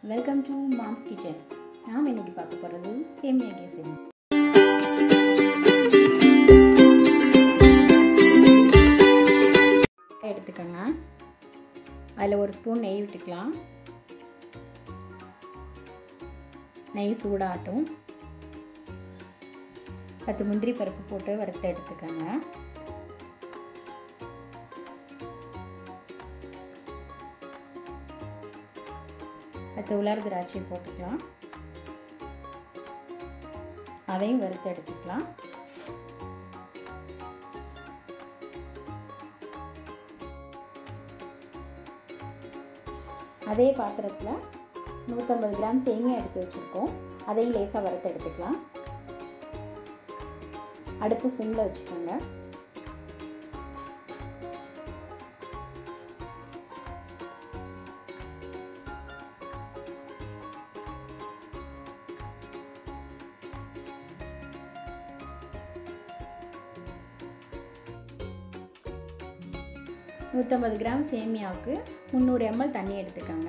welcome to moms kitchen நாம் இன்னைக்கு பார்க்க போகிறது சேமியா கேசரி எடுத்துக்கோங்க அதில் ஒரு ஸ்பூன் நெய் விட்டுக்கலாம் நெய் சூடாகட்டும் பத்து முந்திரி பருப்பு போட்டு வறுத்து எடுத்துக்கோங்க பத்து உலர் திராட்சை போட்டுக்கலாம் அதையும் வறுத்து எடுத்துக்கலாம் அதே பாத்திரத்தில் நூற்றம்பது கிராம் சேமியா எடுத்து வச்சுருக்கோம் அதையும் லேசாக வறுத்து எடுத்துக்கலாம் அடுப்பு சிம்மில் வச்சுக்கோங்க நூற்றம்பது கிராம் சேமியாவுக்கு முந்நூறு எம்எல் தண்ணி எடுத்துக்கோங்க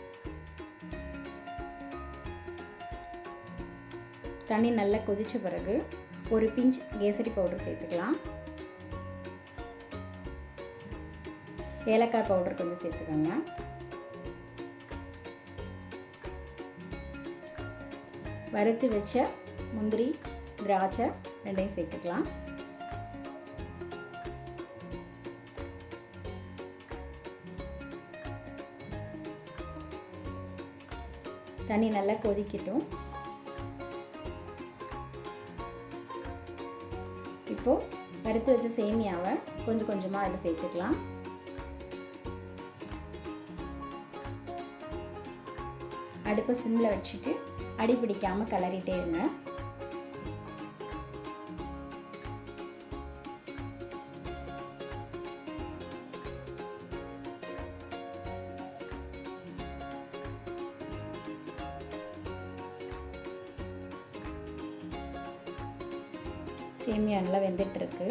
தண்ணி நல்லா கொதித்த பிறகு ஒரு பிஞ்ச் கேசரி பவுடர் சேர்த்துக்கலாம் ஏலக்காய் பவுடர் கொஞ்சம் சேர்த்துக்கோங்க வறுத்து வச்ச முந்திரி திராட்சை ரெண்டையும் சேர்த்துக்கலாம் தண்ணி நல்லா கொதிக்கட்டும் இப்போது வறுத்து வச்ச சேமியாவை கொஞ்சம் கொஞ்சமாக அதில் சேர்த்துக்கலாம் அடுப்பை சிம்மில் வச்சுட்டு அடி பிடிக்காமல் கிளறிட்டே இருங்க சேமியா நல்லா வெந்துட்டுருக்கு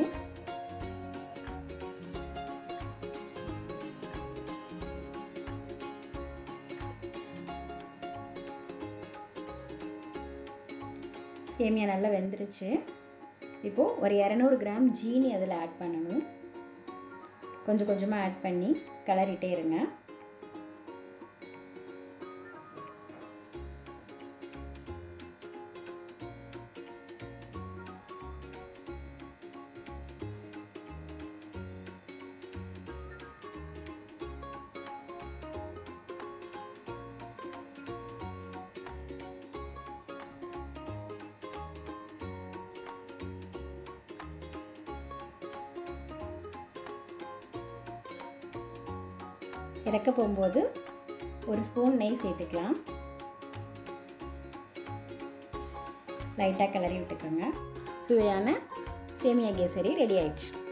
சேமியா நல்லா வெந்துருச்சு இப்போது ஒரு இரநூறு கிராம் ஜீனி அதில் ஆட் பண்ணணும் கொஞ்சம் கொஞ்சமாக ஆட் பண்ணி கிளறிட்டே இருங்க இறக்க போகும்போது ஒரு ஸ்பூன் நெய் சேர்த்துக்கலாம் லைட்டாக கிளறி விட்டுக்கோங்க சுவையான சேமியா கேசரி ரெடி ஆயிடுச்சு